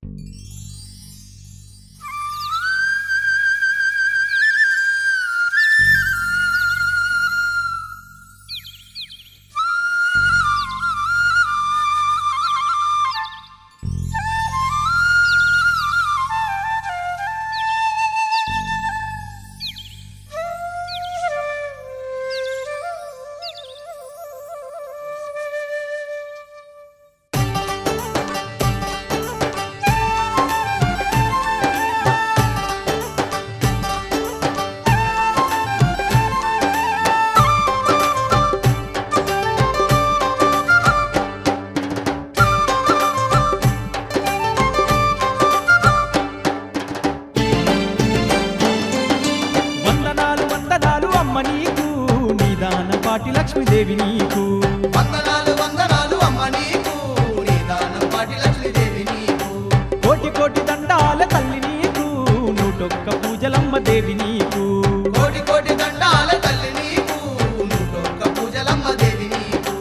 వందనాలు వందనాలు అమ్మ నీకు నిదాన పాటి లక్ష్మీదేవి నీకు వందనాలు వందనాలు అమ్మ నీకు నీ దానం పాటి లక్ష్మీదేవి నీకు కోటి కోటి దండాల తల్లి నీకు నూటొక్క పూజలమ్మ దేవి నీకు కోటి కోటి దండాల తల్లి నీకు నూటొక్క పూజలమ్మ దేవి నీకు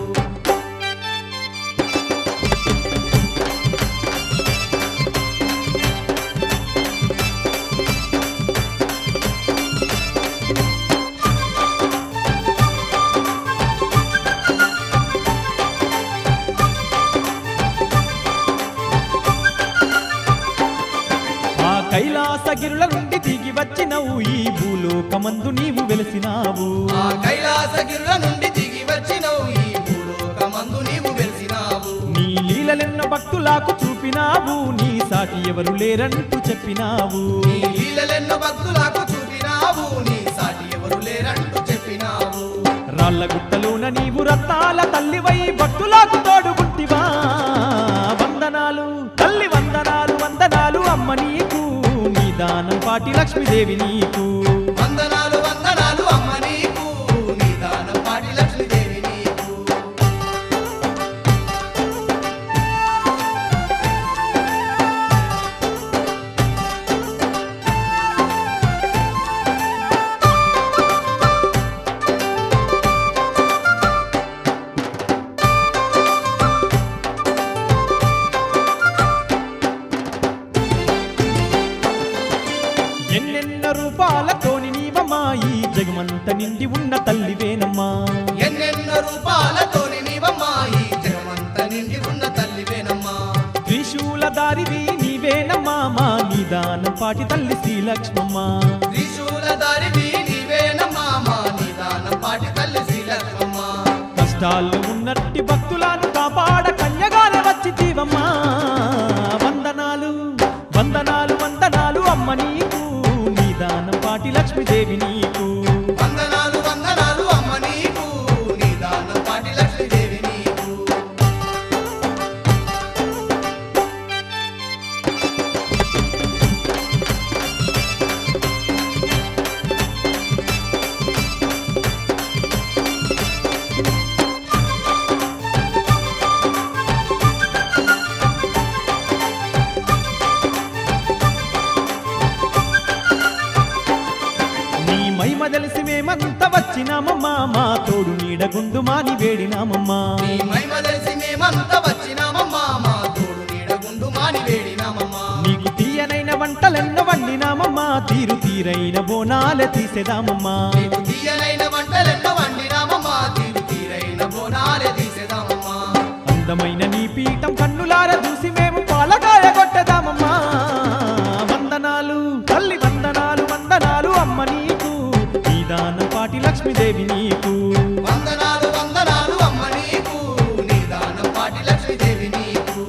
ఆ కైలాసగిరుల నుండి దిగి వచ్చినవు ఈ భూలోకమందు నీవు వెలిసినావు ఆ కైలాసగిరుల నుండి దిగి వచ్చినవు ఈ భూలోకమందు నీవు వెలిసినావు నీ లీలలెన్న భక్తులకు చూపినావు నీ సాటి ఎవరు లేరంటూ చెప్పినావు నీ లీలలెన్నో భక్తులకు చూపినావు నీ సాటి ఎవరు లేరంటూ చెప్పినావు రాళ్ళ గుట్టలోన నీవు రత్నాల తల్లివై భక్తులకు తోడుగుంటివా వందనాలు తల్లి వందనాలు వందనాలు అమ్మ నీకు నీ దానం పాటి లక్ష్మీదేవి నీకు వందనాలు వందనాలు అమ్మ నీకు నీ దానం పాటి లక్ష్మీదేవి నీకు ఎన్నెన్న రూపాలతోని నీవమ్మా ఈ జగమంత నిండి ఉన్న తల్లివేనమ్మా ఎన్నెన్నో రూపాలతోని నీవమ్మా ఈ జగమంత నిండి ఉన్న తల్లివేనమ్మా త్రిశూల దారివి నీవేనమ్మా మా నిదానం పాటి తల్లి శ్రీలక్ష్మమ్మ త్రిశూల దారివి నీవేనమ్మా మా నిదానం పాటి తల్లి శ్రీలక్ష్మమ్మ కష్టాల్లో ఉన్నట్టి భక్తులను కాపాడ కన్యగానే వచ్చి తీవమ్మా వందనాలు వందనాలు వందనాలు అమ్మ నీకు నిదానం పాటి లక్ష్మీదేవి నీకు వందనాలు వందనాలు అమ్మ నీకు నిదానం పాటి లక్ష్మీదేవి నీకు నీ మహిమ తెలిసి మేమంతా వచ్చినామమ్మా మా తోడు నీడగుండు మాని వేడినామమ్మా నీ మహిమ తెలిసి మేమంతా వచ్చినామమ్మా మా తోడు నీడగుండు మాని వేడినామమ్మా నీకు తీయనైన వంటలెన్న వండినామమ్మా తీరు తీరైన బోనాల తీసేదామమ్మా నీకు తీయనైన వంటలెన్నో వండినామమ్మా తీరు తీరైన బోనాలే తీసేదామమ్మా అందమైన నీ పీఠం కన్నులార చూసి మేము పాలకాయ కొట్టదామమ్మా వందనాలు తల్లి వందనాలు వందనాలు అమ్మ నీకు నిదానం పాటి లక్ష్మీదేవి నీకు వందనాలు వందనాలు అమ్మ నీకు నిదానం పాటి లక్ష్మీదేవి నీకు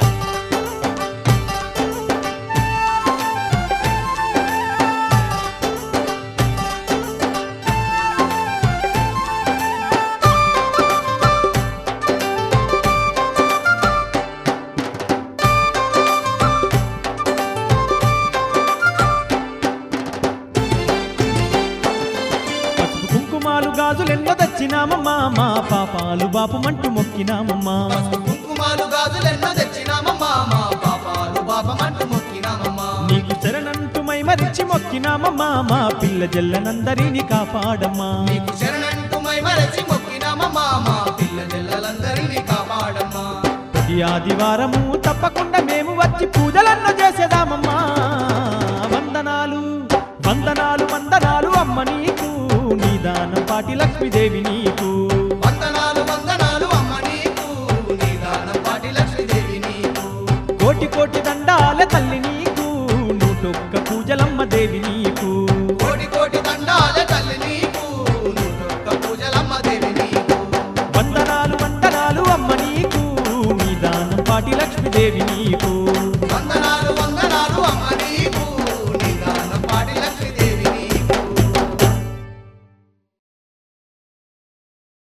పసుపు కుంకుమాలు గాజులెన్నో తెచ్చినామమ్మా మా పాపాలు బాపమంటూ మొక్కినామమ్మా పసుపు కుంకుమాలు గాజులెన్నో తెచ్చినామమ్మా మా పాపాలు పాపమంటూ మొక్కినామమ్మా నీకు శరణంటూ మైమరిచి మొక్కినామమ్మా మా పిల్ల జల్లనందరినీ కాపాడమ్మా నీకు శరణంటూ మై మరచి మొక్కినామమ్మా మా పిల్ల జల్లలందరినీ కాపాడమ్మా ప్రతి ఆదివారము తప్పకుండా మేము వచ్చి వచ్చి పూజలన్న చేసేదామమ్మా వందనాలు వందనాలు వందనాలు అమ్మ నీకు నీదానం పాటి లక్ష్మీదేవి నీకు వందనాలు వందనాలు అమ్మ నీకు నిదానం పాటి లక్ష్మీదేవి నీకు కోటి కోటి దండాల తల్లి నీకు నూటొక్క పూజలమ్మ దేవి నీకు కోటి కోటి దండాల తల్లి నీకు నూటొక్క పూజలమ్మ దేవి నీకు వందనాలు వందనాలు అమ్మ నీకు నీదానం పాటి లక్ష్మీదేవి నీకు